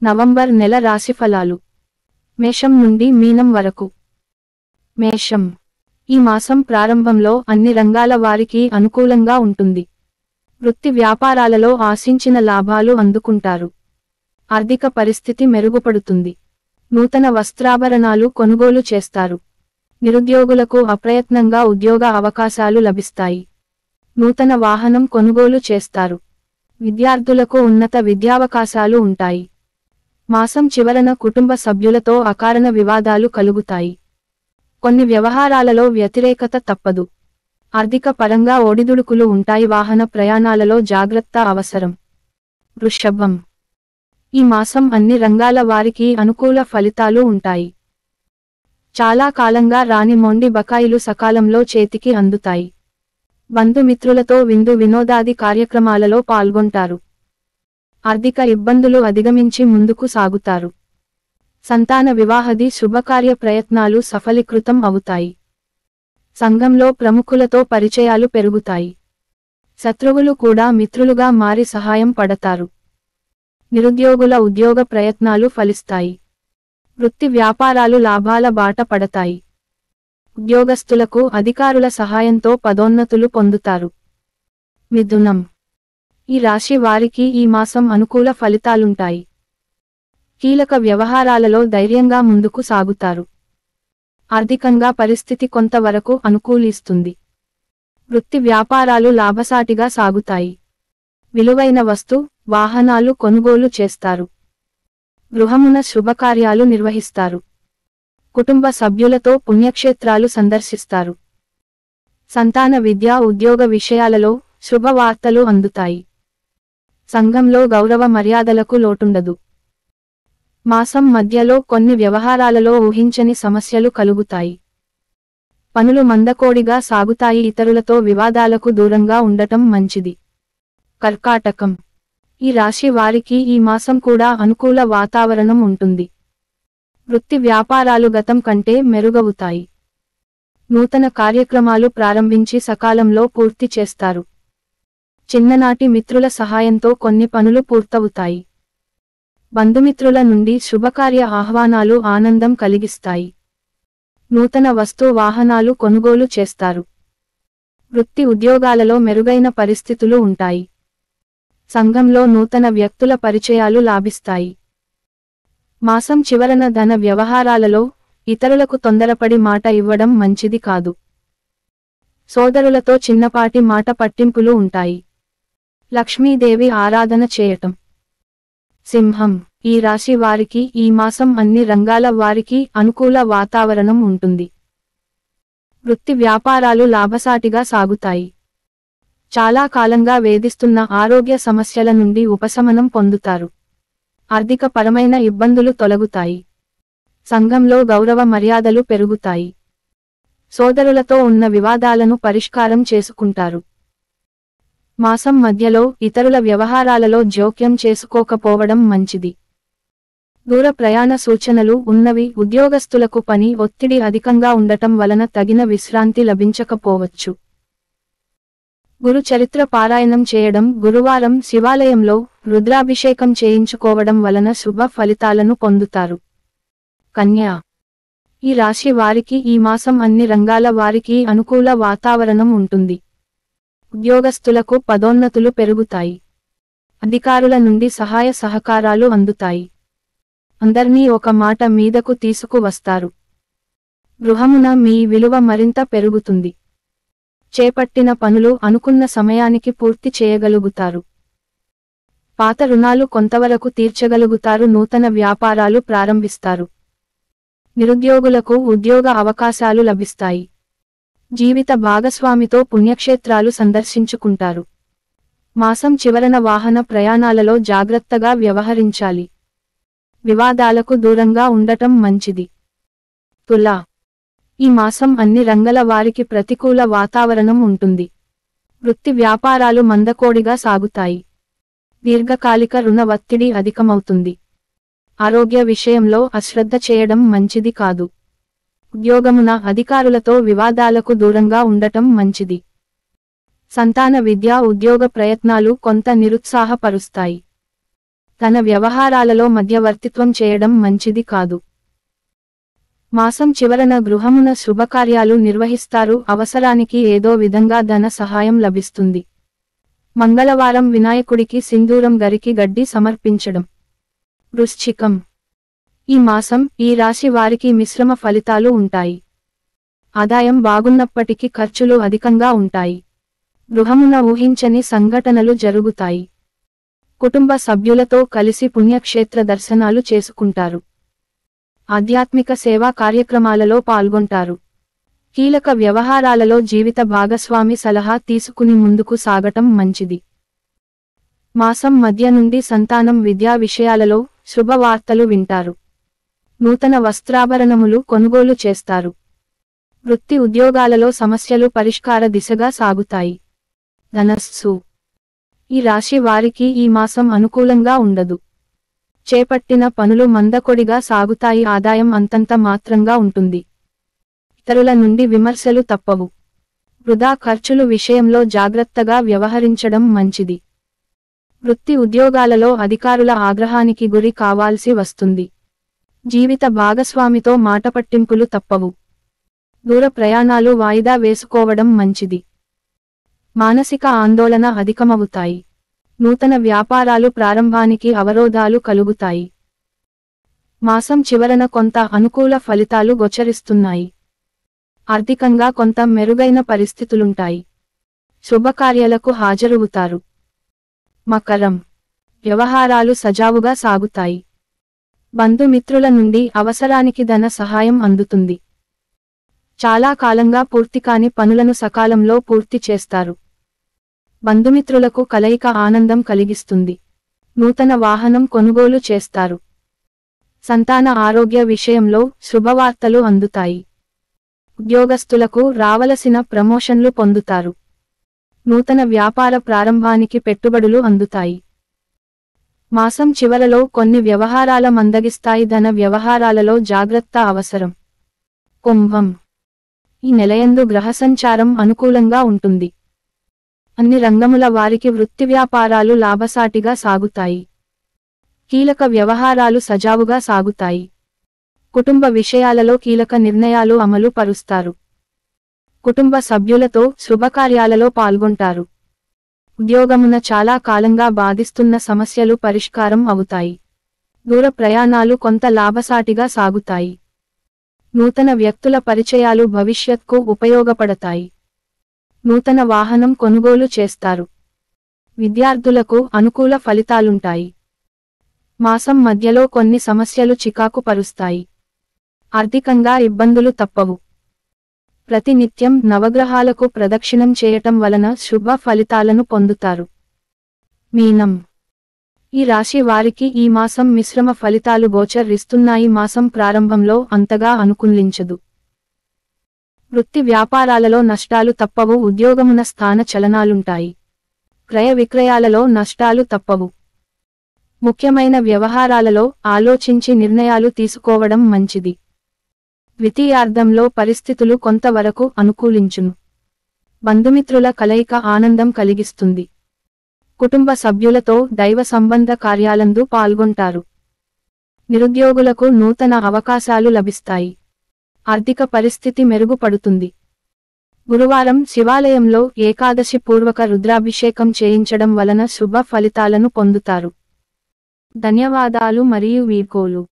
November నెల రాశిఫలాలు మేషం నుండి మీనం వరకు మేషం ఈ మాసం ప్రారంభంలో అన్ని రంగాల వారికి అనుకూలంగా ఉంటుంది వృత్తి వ్యాపారాలలో ఆశించిన లాభాలు అందుకుంటారు ఆర్థిక పరిస్థితి మెరుగుపడుతుంది నూతన వస్త్రాభరణాలు కొనుగోలు చేస్తారు నిరుద్యోగులకు అప్రయత్నంగా ఉద్యోగ అవకాశాలు లభిస్తాయి నూతన వాహనం కొనుగోలు చేస్తారు విద్యార్థులకు ఉన్నత విద్యావకాశాలు ఉంటాయి మాసం చివరన కుటుంబ సభ్యులతో అకారణ వివాదాలు కలుగుతాయి కొన్ని వ్యవహారాలలో వ్యతిరేకత తప్పదు ఆర్థిక పరంగా ఒడిదుడుకులు ఉంటాయి వాహన ప్రయాణాలలో జాగ్రత్త అవసరం వృషభం ఈ మాసం అన్ని రంగాల వారికి అనుకూల ఫలితాలు ఉంటాయి చాలా కాలంగా రాని మొండి బకాయిలు సకాలంలో చేతికి అందుతాయి బంధుమిత్రులతో విందు వినోదాది కార్యక్రమాలలో పాల్గొంటారు ఆర్థిక ఇబ్బందులు అధిగమించి ముందుకు సాగుతారు సంతాన వివాహది శుభకార్య ప్రయత్నాలు సఫలీకృతం అవుతాయి సంఘంలో ప్రముఖులతో పరిచయాలు పెరుగుతాయి శత్రువులు కూడా మిత్రులుగా మారి సహాయం పడతారు నిరుద్యోగుల ఉద్యోగ ప్రయత్నాలు ఫలిస్తాయి వృత్తి వ్యాపారాలు లాభాల బాట పడతాయి ఉద్యోగస్తులకు అధికారుల సహాయంతో పదోన్నతులు పొందుతారు మిథునం ఈ రాశి వారికి ఈ మాసం అనుకూల ఫలితాలుంటాయి కీలక వ్యవహారాలలో ధైర్యంగా ముందుకు సాగుతారు ఆర్థికంగా పరిస్థితి కొంతవరకు అనుకూలిస్తుంది వృత్తి వ్యాపారాలు లాభసాటిగా సాగుతాయి విలువైన వస్తు వాహనాలు కొనుగోలు చేస్తారు గృహమున శుభకార్యాలు నిర్వహిస్తారు కుటుంబ సభ్యులతో పుణ్యక్షేత్రాలు సందర్శిస్తారు సంతాన విద్యా ఉద్యోగ విషయాలలో శుభవార్తలు అందుతాయి సంఘంలో గౌరవ మర్యాదలకు లోటుండదు మాసం మధ్యలో కొన్ని వ్యవహారాలలో ఊహించని సమస్యలు కలుగుతాయి పనులు మందకోడిగా సాగుతాయి ఇతరులతో వివాదాలకు దూరంగా ఉండటం మంచిది కర్కాటకం ఈ రాశి వారికి ఈ మాసం కూడా అనుకూల వాతావరణం ఉంటుంది వృత్తి వ్యాపారాలు గతం కంటే మెరుగవుతాయి నూతన కార్యక్రమాలు ప్రారంభించి సకాలంలో పూర్తి చేస్తారు చిన్ననాటి మిత్రుల సహాయంతో కొన్ని పనులు పూర్తవుతాయి బంధుమిత్రుల నుండి శుభకార్య ఆహ్వానాలు ఆనందం కలిగిస్తాయి నూతన వస్తు వాహనాలు కొనుగోలు చేస్తారు వృత్తి ఉద్యోగాలలో మెరుగైన పరిస్థితులు ఉంటాయి సంఘంలో నూతన వ్యక్తుల పరిచయాలు లాభిస్తాయి మాసం చివరన ధన వ్యవహారాలలో ఇతరులకు తొందరపడి మాట ఇవ్వడం మంచిది కాదు సోదరులతో చిన్నపాటి మాట పట్టింపులు ఉంటాయి లక్ష్మీదేవి ఆరాధన చేయటం సింహం ఈ రాశి వారికి ఈ మాసం అన్ని రంగాల వారికి అనుకూల వాతావరణం ఉంటుంది వృత్తి వ్యాపారాలు లాభసాటిగా సాగుతాయి చాలా కాలంగా వేధిస్తున్న ఆరోగ్య సమస్యల నుండి ఉపశమనం పొందుతారు ఆర్థిక పరమైన ఇబ్బందులు తొలగుతాయి సంఘంలో గౌరవ మర్యాదలు పెరుగుతాయి సోదరులతో ఉన్న వివాదాలను పరిష్కారం చేసుకుంటారు మాసం మధ్యలో ఇతరుల వ్యవహారాలలో జోక్యం చేసుకోకపోవడం మంచిది దూర ప్రయాణ సూచనలు ఉన్నవి ఉద్యోగస్తులకు పని ఒత్తిడి అధికంగా ఉండటం వలన తగిన విశ్రాంతి లభించకపోవచ్చు గురు చరిత్ర పారాయణం చేయడం గురువారం శివాలయంలో రుద్రాభిషేకం చేయించుకోవడం వలన శుభ ఫలితాలను పొందుతారు కన్యా ఈ రాశి వారికి ఈ మాసం అన్ని రంగాల వారికి అనుకూల వాతావరణం ఉంటుంది ఉద్యోగస్తులకు పదోన్నతులు పెరుగుతాయి అధికారుల నుండి సహాయ సహకారాలు అందుతాయి అందర్నీ ఒక మాట మీదకు తీసుకువస్తారు గృహమున మీ విలువ మరింత పెరుగుతుంది చేపట్టిన పనులు అనుకున్న సమయానికి పూర్తి చేయగలుగుతారు పాత రుణాలు కొంతవరకు తీర్చగలుగుతారు నూతన వ్యాపారాలు ప్రారంభిస్తారు నిరుద్యోగులకు ఉద్యోగ అవకాశాలు లభిస్తాయి జీవిత భాగస్వామితో పుణ్యక్షేత్రాలు సందర్శించుకుంటారు మాసం చివరన వాహన ప్రయాణాలలో జాగ్రత్తగా వ్యవహరించాలి వివాదాలకు దూరంగా ఉండటం మంచిది తులా ఈ మాసం అన్ని రంగల వారికి ప్రతికూల వాతావరణం ఉంటుంది వృత్తి వ్యాపారాలు మందకోడిగా సాగుతాయి దీర్ఘకాలిక రుణ ఒత్తిడి అధికమవుతుంది ఆరోగ్య విషయంలో అశ్రద్ధ చేయడం మంచిది కాదు ఉద్యోగమున అధికారులతో వివాదాలకు దూరంగా ఉండటం మంచిది సంతాన విద్యా ఉద్యోగ ప్రయత్నాలు కొంత నిరుత్సాహపరుస్తాయి తన వ్యవహారాలలో మధ్యవర్తిత్వం చేయడం మంచిది కాదు మాసం చివరన గృహమున శుభకార్యాలు నిర్వహిస్తారు అవసరానికి ఏదో విధంగా ధన సహాయం లభిస్తుంది మంగళవారం వినాయకుడికి సింధూరం గరికి గడ్డి సమర్పించడం వృశ్చికం ఈ మాసం ఈ రాశి వారికి మిశ్రమ ఫలితాలు ఉంటాయి ఆదాయం బాగున్నప్పటికీ ఖర్చులు అధికంగా ఉంటాయి గృహమున ఊహించని సంఘటనలు జరుగుతాయి కుటుంబ సభ్యులతో కలిసి పుణ్యక్షేత్ర దర్శనాలు చేసుకుంటారు ఆధ్యాత్మిక సేవా కార్యక్రమాలలో పాల్గొంటారు కీలక వ్యవహారాలలో జీవిత భాగస్వామి సలహా తీసుకుని ముందుకు సాగటం మంచిది మాసం మధ్య నుండి సంతానం విద్యా విషయాలలో శుభవార్తలు వింటారు నూతన వస్త్రాభరణములు కొనుగోలు చేస్తారు వృత్తి ఉద్యోగాలలో సమస్యలు పరిష్కార దిశగా సాగుతాయి ధనస్సు ఈ రాశి వారికి ఈ మాసం అనుకూలంగా ఉండదు చేపట్టిన పనులు మందకొడిగా సాగుతాయి ఆదాయం అంతంత మాత్రంగా ఉంటుంది ఇతరుల నుండి విమర్శలు తప్పవు వృధా ఖర్చులు విషయంలో జాగ్రత్తగా వ్యవహరించడం మంచిది వృత్తి ఉద్యోగాలలో అధికారుల ఆగ్రహానికి గురి కావాల్సి వస్తుంది జీవిత భాగస్వామితో మాటపట్టింపులు తప్పవు దూర ప్రయాణాలు వాయిదా వేసుకోవడం మంచిది మానసిక ఆందోళన అధికమవుతాయి నూతన వ్యాపారాలు ప్రారంభానికి అవరోధాలు కలుగుతాయి మాసం చివరన కొంత అనుకూల ఫలితాలు గోచరిస్తున్నాయి ఆర్థికంగా కొంత మెరుగైన పరిస్థితులుంటాయి శుభకార్యాలకు హాజరవుతారు మకరం వ్యవహారాలు సజావుగా సాగుతాయి బంధుమిత్రుల నుండి అవసరానికి ధన సహాయం అందుతుంది చాలా కాలంగా పూర్తికాని పనులను సకాలంలో పూర్తి చేస్తారు బంధుమిత్రులకు కలయిక ఆనందం కలిగిస్తుంది నూతన వాహనం కొనుగోలు చేస్తారు సంతాన ఆరోగ్య విషయంలో శుభవార్తలు అందుతాయి ఉద్యోగస్తులకు రావలసిన ప్రమోషన్లు పొందుతారు నూతన వ్యాపార ప్రారంభానికి పెట్టుబడులు అందుతాయి మాసం చివరలో కొన్ని వ్యవహారాల మందగిస్తాయి ధన వ్యవహారాలలో జాగ్రత్త అవసరం కుంభం ఈ నెలయందు గ్రహసంచారం అనుకూలంగా ఉంటుంది అన్ని రంగముల వారికి వృత్తి వ్యాపారాలు లాభసాటిగా సాగుతాయి కీలక వ్యవహారాలు సజావుగా సాగుతాయి కుటుంబ విషయాలలో కీలక నిర్ణయాలు అమలు పరుస్తారు కుటుంబ సభ్యులతో శుభకార్యాలలో పాల్గొంటారు ఉద్యోగమున చాలా కాలంగా బాధిస్తున్న సమస్యలు పరిష్కారం అవుతాయి దూర ప్రయాణాలు కొంత లాభసాటిగా సాగుతాయి నూతన వ్యక్తుల పరిచయాలు భవిష్యత్కు ఉపయోగపడతాయి నూతన వాహనం కొనుగోలు చేస్తారు విద్యార్థులకు అనుకూల ఫలితాలుంటాయి మాసం మధ్యలో కొన్ని సమస్యలు చికాకు పరుస్తాయి ఆర్థికంగా ఇబ్బందులు తప్పవు ప్రతినిత్యం నవగ్రహాలకు ప్రదక్షిణం చేయటం వలన శుభ ఫలితాలను పొందుతారు మీనం ఈ రాశి వారికి ఈ మాసం మిశ్రమ ఫలితాలు గోచరిస్తున్నాయి మాసం ప్రారంభంలో అంతగా అనుకూలించదు వృత్తి వ్యాపారాలలో నష్టాలు తప్పవు ఉద్యోగమున స్థాన చలనాలుంటాయి క్రయ విక్రయాలలో నష్టాలు తప్పవు ముఖ్యమైన వ్యవహారాలలో ఆలోచించి నిర్ణయాలు తీసుకోవడం మంచిది ద్వితీయార్థంలో పరిస్థితులు కొంతవరకు అనుకూలించును బంధుమిత్రుల కలయిక ఆనందం కలిగిస్తుంది కుటుంబ సభ్యులతో దైవ సంబంధ కార్యాలందు పాల్గొంటారు నిరుద్యోగులకు నూతన అవకాశాలు లభిస్తాయి ఆర్థిక పరిస్థితి మెరుగుపడుతుంది గురువారం శివాలయంలో ఏకాదశి పూర్వక రుద్రాభిషేకం చేయించడం వలన శుభ ఫలితాలను పొందుతారు ధన్యవాదాలు మరియు వీడ్కోలు